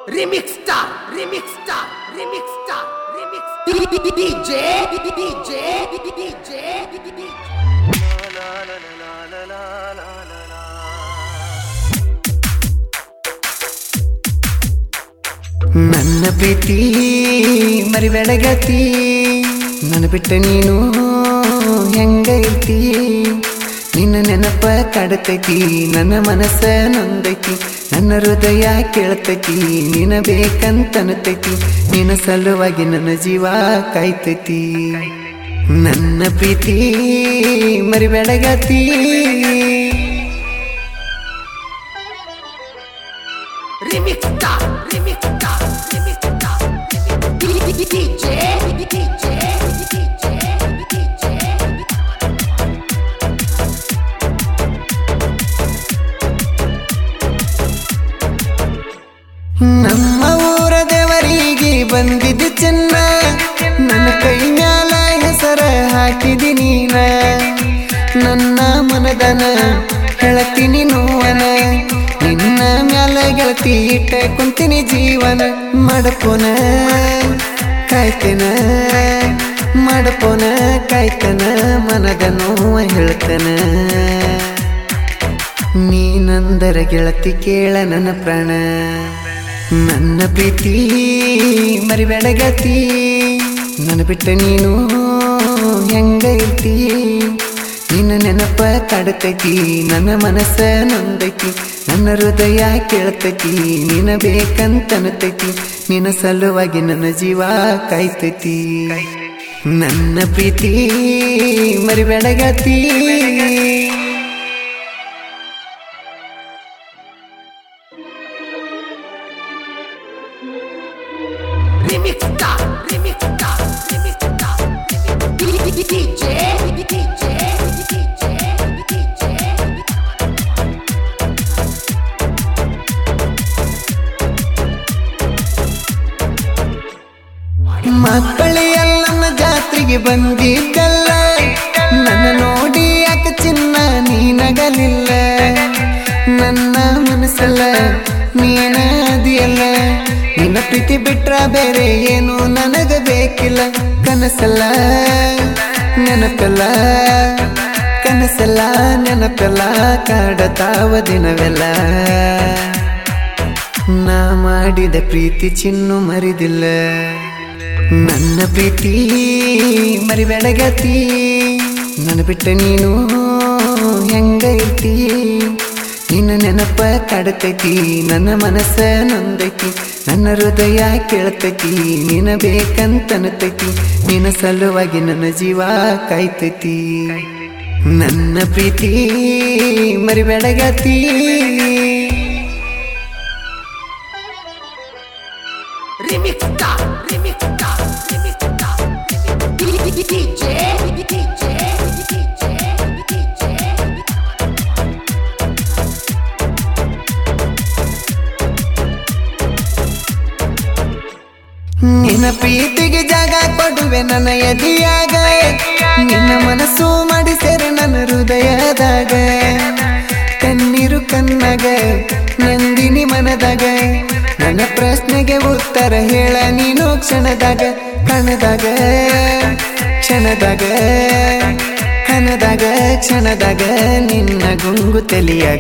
Remix Star, Remix Star, Remix Star, Remix DJ, DJ, DJ, DJ. ನನ್ನ ಪ್ರೀತಿ ಮರಿಬೇಡಗತಿ ನನ್ನ ಬಿಟ್ಟ ನೀನು ಹೆಂಗ ಇರ್ತಿ ನಿನ್ನ ನೆನಪ ಕಾಡತೈತಿ ನನ್ನ ಮನಸ್ಸ ನೊಂದೈತಿ ನನ್ನ ಹೃದಯ ಕೇಳ್ತೈತಿ ನಿನ ಬೇಕಂತನತೈತಿ ನಿನ್ನ ಸಲುವಾಗಿ ನನ್ನ ಜೀವ ಕಾಯ್ತೈತಿ ನನ್ನ ಪ್ರೀತಿ ಮರಿಬೇಡಗತಿ Remix Star, Remix Star, Remix Star, Remix DJ, DJ, DJ, ನಮ್ಮ ಊರ ದೇವರಿಗೆ ಬಂದಿದ್ದು ಚೆನ್ನ ನನ್ನ ಕೈ ಮ್ಯಾಲ ಹೆಸರ ಹಾಕಿದಿ ನೀನ ನನ್ನ ಮನದನ ಹೇಳತೀನಿ ನೋವನ ನಿನ್ನ ಮ್ಯಾಲ ಗೆಳತಿ ಇಟ್ಟ ಕುಂತೀನಿ ಜೀವನ ಮಡಪೋನ ಕಾಯ್ತೇನ ಮಡಪೋನ ಕಾಯ್ತನ ಮನದ ನೋವ ಹೇಳ್ತನ ನೀನಂದರ ಗೆಳತಿ ಕೇಳ ನನ್ನ ಪ್ರಾಣ ನನ್ನ ಪ್ರೀತಿ ಮರಿಬೇಡಗತಿ ನನ್ನ ಬಿಟ್ಟ ನೀನು ಹೆಂಗ ಇರ್ತಿ ನಿನ್ನ ನೆನಪ ಕಾಡತೈತಿ ನನ್ನ ಮನಸ್ಸ ನೊಂದೈತಿ ನನ್ನ ಹೃದಯ ಕೇಳ್ತೈತಿ ನಿನ್ನ ಬೇಕಂತನತೈತಿ ನಿನ್ನ ಸಲುವಾಗಿ ನನ್ನ ಜೀವ ಕಾಯ್ತೈತಿ ನನ್ನ ಪ್ರೀತಿ ಮರಿಬೇಡಗತಿ Remix Star, Remix Star, Remix Star, Remix DJ, DJ, ಮಕ್ಕಳು ಎಲ್ಲನ್ನ ಜಾತ್ರೆಗೆ ಬಂದಿದ್ದಲ್ಲ ನನ್ನ ನೋಡಿ ಯಾಕೆ ಚಿನ್ನ ನೀನಗಲಿಲ್ಲ ನನ್ನ ಮನಸ್ಸಲ್ಲ ನೀನ ಅದಿಯಲ್ಲ ನಿನ್ನ ಪ್ರೀತಿ ಬಿಟ್ರ ಬೇರೆ ಏನು ನನಗ ಬೇಕಿಲ್ಲ ಕನಸಲ್ಲ ನೆನಪಲ್ಲ ಕನಸಲ್ಲ ನೆನಪಲ್ಲ ಕಾಡತಾವ ದಿನವೆಲ್ಲ ನಾ ಮಾಡಿದ ಪ್ರೀತಿ ಚಿನ್ನು ಮರಿದಿಲ್ಲ ನನ್ನ ಪ್ರೀತಿ ಮರಿಬೇಡಗತಿ ನನ್ನ ಬಿಟ್ಟ ನೀನು ಹೆಂಗ ಇರ್ತಿ ನಿನ್ನ ನೆನಪ ಕಾಡತೈತಿ ನನ್ನ ಮನಸ್ಸ ನೊಂದೈತಿ ನನ್ನ ಹೃದಯ ಕೇಳ್ತೈತಿ ನಿನ್ನ ಬೇಕಂತನತೈತಿ ನಿನ್ನ ಸಲುವಾಗಿ ನನ್ನ ಜೀವ ಕಾಯ್ತೈತಿ ನನ್ನ ಪ್ರೀತಿ ಮರಿಬೇಡಗತಿ Remix Star, Remix Star, Remix Star, DJ, DJ, DJ, ನಿನ್ನ ಪ್ರೀತಿಗೆ ಜಾಗ ಕೊಡುವೆ ನನ್ನ ಎದಿಯಾಗ ನಿನ್ನ ಮನಸ್ಸು ಮಾಡಿಸೆರೆ ನನ್ನ ಹೃದಯದಾಗ ಕಣ್ಣೀರು ಕಣ್ಣಾಗ ನಂದಿನಿ ಮನದಾಗ ನನ್ನ ಪ್ರಶ್ನೆಗೆ ಉತ್ತರ ಹೇಳ ನೀನು ಕ್ಷಣದಾಗ ಕಣದಾಗ ಕ್ಷಣದಾಗ ಕಣದಾಗ ಕ್ಷಣದಾಗ ನಿನ್ನ ಗುಂಗು ತಲಿಯಾಗ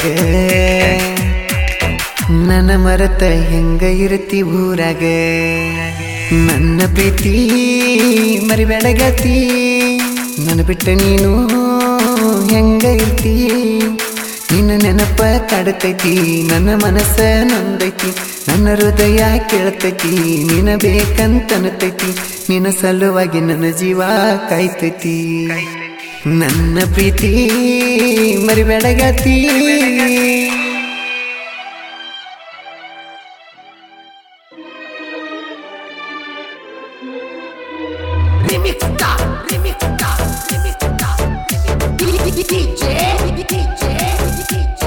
ನನ್ನ ಮರತ ಹೆಂಗ ಇರ್ತಿ ಊರಾಗ ನನ್ನ ಪ್ರೀತಿ ಮರಿಬೇಡಗತಿ ನನ್ನ ಬಿಟ್ಟ ನೀನು ಹೆಂಗ ಇರ್ತಿ ನಿನ್ನ ನೆನಪ ಕಾಡತೈತಿ ನನ್ನ ಮನಸ್ಸ ನೊಂದೈತಿ ನನ್ನ ಹೃದಯ ಕೇಳ್ತೈತಿ ನಿನ್ನ ಬೇಕಂತನತೈತಿ ನಿನ್ನ ಸಲುವಾಗಿ ನನ್ನ ಜೀವ ಕಾಯ್ತೈತಿ ನನ್ನ ಪ್ರೀತಿ ಮರಿಬೇಡಗತಿ Remix Star, Remix Star, Remix Star, DJ, DJ,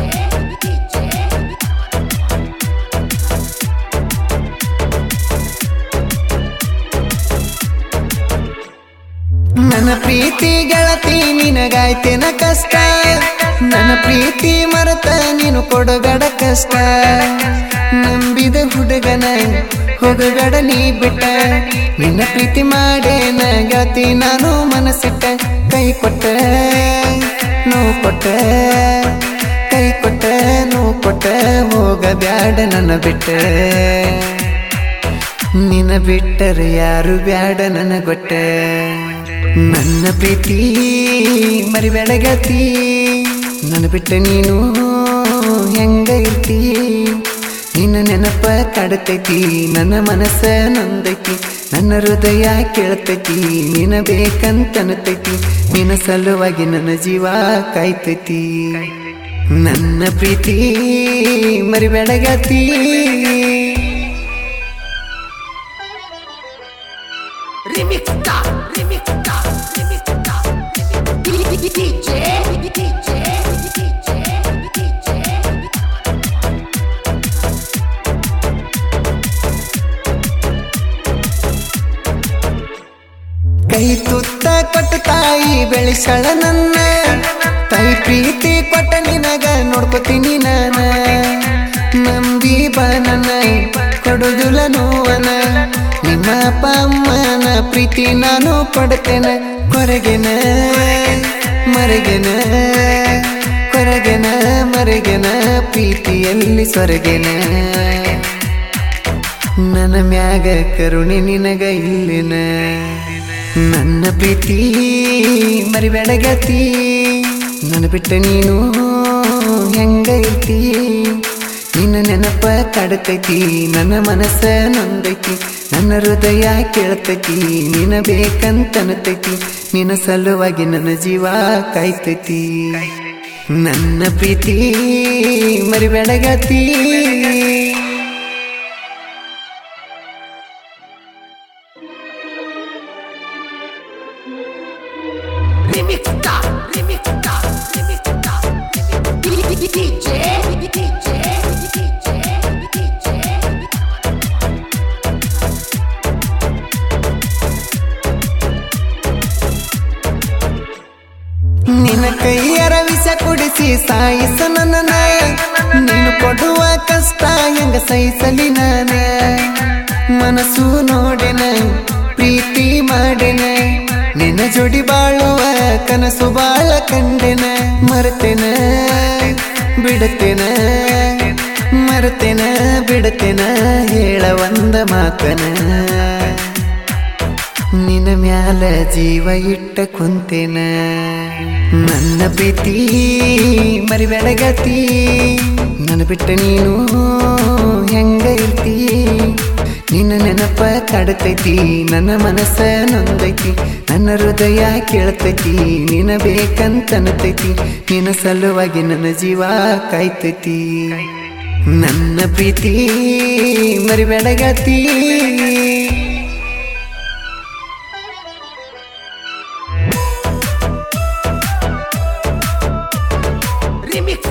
ನನ್ನ ಪ್ರೀತಿ ಗೆಳತಿ ನಿನಗಾಯ್ತೇನ ಕಷ್ಟ ನನ್ನ ಪ್ರೀತಿ ಮರೆತ ನೀನು ಕೊಡಬೇಡ ಕಷ್ಟ ನಂಬಿದ ಹುಡುಗನ ಹೋಗಬೇಡ ನೀ ಬಿಟ್ಟ ನಿನ್ನ ಪ್ರೀತಿ ಮಾಡೇನ ಗೆಳತಿ ನಾನು ಮನಸ್ಸಿಟ್ಟ ಕೈ ಕೊಟ್ಟ ನೋವು ಕೊಟ್ಟ ಕೈ ಕೊಟ್ಟ ನೋವು ಕೊಟ್ಟ ಹೋಗಬ್ಯಾಡ ನನ್ನ ಬಿಟ್ಟ ನಿನ್ನ ಬಿಟ್ಟರೆ ಯಾರು ಬ್ಯಾಡ ನನ್ನ ಗೊಟ್ಟ ನನ್ನ ಪ್ರೀತಿ ಮರಿಬೇಡ ಗೆಳತಿ ನನ್ನ ಬಿಟ್ಟ ನೀನು ಹೆಂಗ ಇರ್ತಿ ನಿನ್ನ ನೆನಪ ಕಾಡತೈತಿ ನನ್ನ ಮನಸ್ಸ ನೊಂದೈತಿ ನನ್ನ ಹೃದಯ ಕೇಳ್ತೈತಿ ನಿನ್ನ ಬೇಕಂತನತೈತಿ ನಿನ್ನ ಸಲುವಾಗಿ ನನ್ನ ಜೀವ ಕಾಯ್ತೈತಿ ನನ್ನ ಪ್ರೀತಿ ಮರಿಬೇಡ ಗೆಳತಿ Remixta, remixta, remixta, remixta. DJ, DJ, DJ, DJ. ಕೈ ತುತ್ತ ಕೊಟ್ಟ ತಾಯಿ ಬೆಳೆಸಳ ನನ್ನ ತಾಯಿ ಪ್ರೀತಿ ಕೊಟ್ಟ ನಿನಗ ನೋಡ್ಕೊತೀನಿ ನಾನ ನಂಬಿ ಬನನ ಕೊಡುದಿಲ್ಲ ನೋವನ ನಿಮ್ಮ ಅಪ್ಪ ಅಮ್ಮನ ಪ್ರೀತಿ ನಾನು ಕೊಡ್ತೇನ ಕೊರಗೆನ ಮರಗೆನ ಕೊರಗೆನ ಮರಗೆನ ಪ್ರೀತಿಯಲ್ಲಿ ಸೊರಗೆನ ನನ್ನ ಮ್ಯಾಗ ಕರುಣೆ ನಿನಗ ಇಲ್ಲಿನ ನನ್ನ ಪ್ರೀತಿ ಮರಿಬೇಡ ಗತಿ ನನ್ನ ಬಿಟ್ಟ ನೀನು ಹೆಂಗ ಇರ್ತಿ ನಿನ್ನ ನೆನಪ ಕಾಡತೈತಿ ನನ್ನ ಮನಸ್ಸ ನೊಂದೈತಿ ನನ್ನ ಹೃದಯ ಕೇಳ್ತೈತಿ ನಿನ್ನ ಬೇಕಂತನತೈತಿ ನಿನ್ನ ಸಲುವಾಗಿ ನನ್ನ ಜೀವ ಕಾಯ್ತೈತಿ ನನ್ನ ಪ್ರೀತಿ ಮರಿಬೇಡ ಗತಿ Remixta, remixta, remixta, remixta. DJ, DJ, DJ, DJ. ನಿನ್ನ ಕೈಯರ ವಿಷ ಕುಡಿಸಿ ಸಾಯಿಸ ನನ್ನ ನೀನು ಕೊಡುವ ಕಷ್ಟ ಹೆಂಗ ಸಹಿಸಲಿ ನಾನ ಮನಸ್ಸು ನೋಡೆನ ಪ್ರೀತಿ ಮಾಡೆನ ನಿನ್ನ ಜೋಡಿ ಬಾಳುವ ಕನಸು ಬಾಳ ಕಂಡೆನ ಮರೆತೆನ ಬಿಡತೆನ ಮರೆತೆನ ಬಿಡತೆನ ಹೇಳ ಒಂದ ಮಾತನ ನಿನ್ನ ಮ್ಯಾಲ ಜೀವ ಇಟ್ಟ ಕುಂತೇನ ನನ್ನ ಪ್ರೀತಿ ಮರಿಬೇಡ ಗತಿ ನನ್ನ ಬಿಟ್ಟ ನೀನು ಹೆಂಗ ಇರ್ತಿ ನಿನ್ನ ನೆನಪ ಕಾಡತೈತಿ ನನ್ನ ಮನಸ್ಸ ನೊಂದೈತಿ ನನ್ನ ಹೃದಯ ಕೇಳ್ತೈತಿ ನಿನ್ನ ಬೇಕಂತನತೈತಿ ನಿನ್ನ ಸಲುವಾಗಿ ನನ್ನ ಜೀವ ಕಾಯ್ತೈತಿ ನನ್ನ ಪ್ರೀತಿ ಮರಿಬೇಡ ಗತಿ Remix